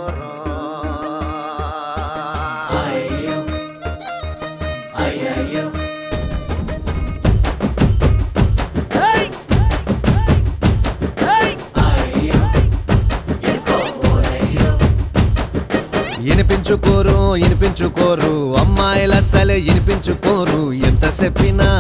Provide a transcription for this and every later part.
వినిపించుకోరా వినిపించుకోరు వినిపించుకోరు అమ్మాయిల అసలే వినిపించుకోరు ఎంత చెప్పినా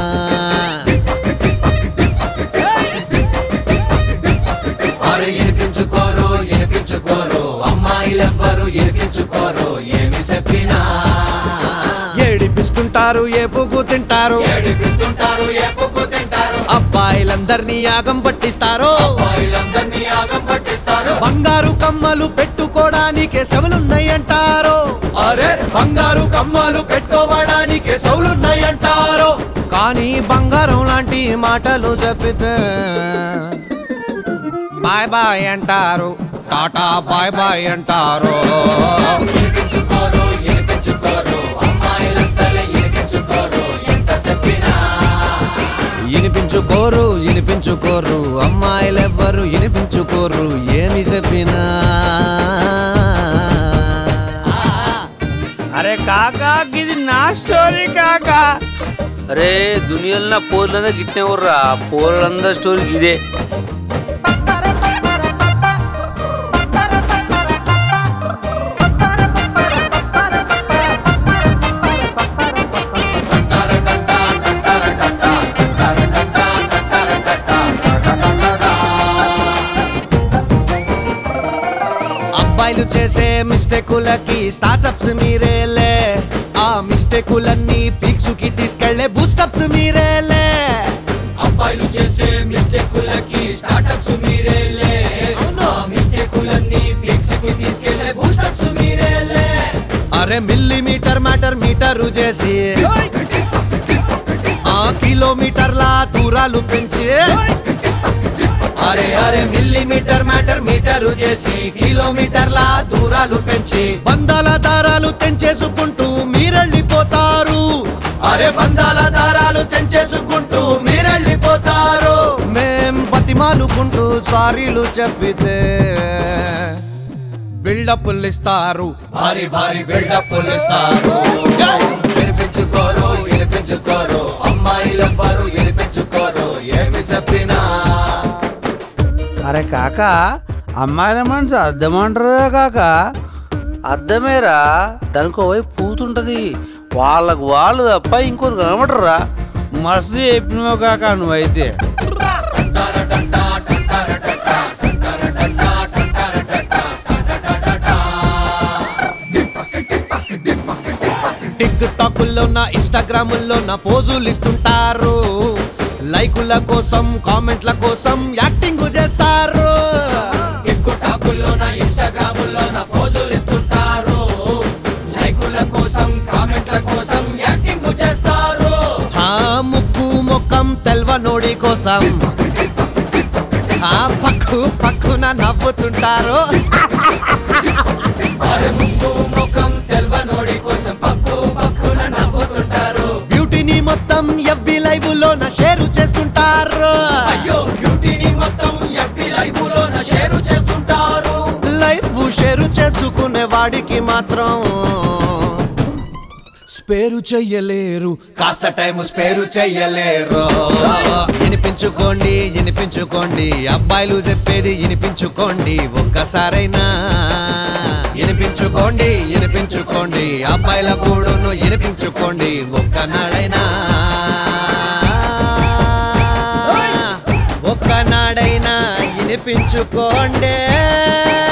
అరే వినిపించుకోరు వినిపించుకోరు అమ్మాయిలెవ్వరు వినిపించుకోరు ఏమి చెప్పినా ఏడిపిస్తుంటారు ఏపుకు తింటారు ఏడిపిస్తుంటారు ఏపుకు తింటారు అబ్బాయిలందరినీ యాగం పట్టిస్తారు అబ్బాయిలందరినీ యాగం పట్టిస్తారు బంగారు కమ్మలు పెట్టుకోవడానికే సెవలున్నాయంటారు అరే బంగారు కమ్మలు పెట్టుకోవడానికే సెవలున్నాయంటారు కానీ బంగారం లాంటి మాటలు చెప్పితే బాయ్ బాయ్ అంటారు టాటా బాయ్ బాయ్ అంటారు వినిపించుకోరు వినిపించుకోరు అమ్మాయిలు అస్సలే వినిపించుకోరు ఎంత చెప్పినా వినిపించుకోరు వినిపించుకోరు అమ్మాయిలెవ్వరు వినిపించుకోరు ఏమి చెప్పినా అరే కాకా ఇది నా స్టోరీ కాకా అరే దునియాలో నా పోర్లందరూ గిట్నే ఉర్రా పోర్లందరూ స్టోరీ ఇదే అబ్బాయిలు చేసే మిస్టేకులకి స్టార్టప్స్ మీరేలే ఆ మిస్టేకులన్నీ పీక్స్ కి తీసుకెళ్లే బూస్టప్స్ మీరేలే అబ్బాయిలు చేసే మిస్టేకులకి స్టార్టప్స్ మీరేలే ఆ మిస్టేకులన్నీ పిక్స్ కి తీసుకెళ్లే బూస్టప్స్ మీరేలే అరే మిల్లీమీటర్ మ్యాటర్ మీటరు చేసి ఆ కిలోమీటర్ల దూరాలు పెంచి అరే అరే మిల్లీమీటర్ మ్యాటర్ మీటరు చేసి కిలోమీటర్ల దూరాలు పెంచి బంధాల దారాలు తెంచేసుకుంటూ మీరెళ్ళిపోతారు అరే బంధాల దారాలు తెంచేసుకుంటూ మీరెళ్ళిపోతారు మేం బతిమాలుకుంటూ సారీలు చెప్పితే బిల్డప్లు ఇస్తారు భారీ భారీ బిల్డప్లు ఇస్తారు వినిపించుకోరు వినిపించుకోరు అమ్మాయిలెవ్వరు వినిపించుకోరు ఏమి చెప్పినా అరే కాక అమ్మాయిల మనసు అర్థమంటారు కాక అర్థమేరా దానికి వైపు పూతుంటది వాళ్ళకు వాళ్ళు తప్ప ఇంకోరు కనబడరా మస్తు చెప్పినావు కాక నువ్వైతే టిక్ టాకుల్లో నా ఇన్స్టాగ్రాముల్లో నా పోజులు ఇస్తుంటారు లైకుల కోసం కామెంట్ల కోసం యాక్టింగ్ చేస్తారు టిక్టాకుల్లో నా ఇన్స్టాగ్రాముల్లో నా ఫోజులు ఇస్తుంటారు లైకుల కోసం కామెంట్ల కోసం యాక్టింగ్ చేస్తారు ఆ ముక్కు మొక్కం తెల్వనోడి కోసం ఆ పక్కు పక్కున నవ్వుతుంటారు అరే ముక్కు ముఖం తెల్వనోడి కోసం పక్కు పక్కున నవ్వుతుంటారు బ్యూటీని మొత్తం ఎవ్వి లైవ్ లో నా షేర్ చేస్తుంటారు అయ్యో బ్యూటీని మొత్తం ఎఫ్బి లైవ్ లో నా షేర్ చేస్తుంటారు లైఫ్ షేర్ చేసుకునే వాడికి మాత్రం స్పేరు చెయ్యలేరు కాస్త టైం స్పేరు చెయ్యలేరు వినిపించుకోండి వినిపించుకోండి అబ్బాయిలు చెప్పేది వినిపించుకోండి ఒక్కసారైనా వినిపించుకోండి వినిపించుకోండి అబ్బాయిల కూడును వినిపించుకోండి ఒక్కనాడైనా ఒక్కనాడైనా వినిపించుకోండి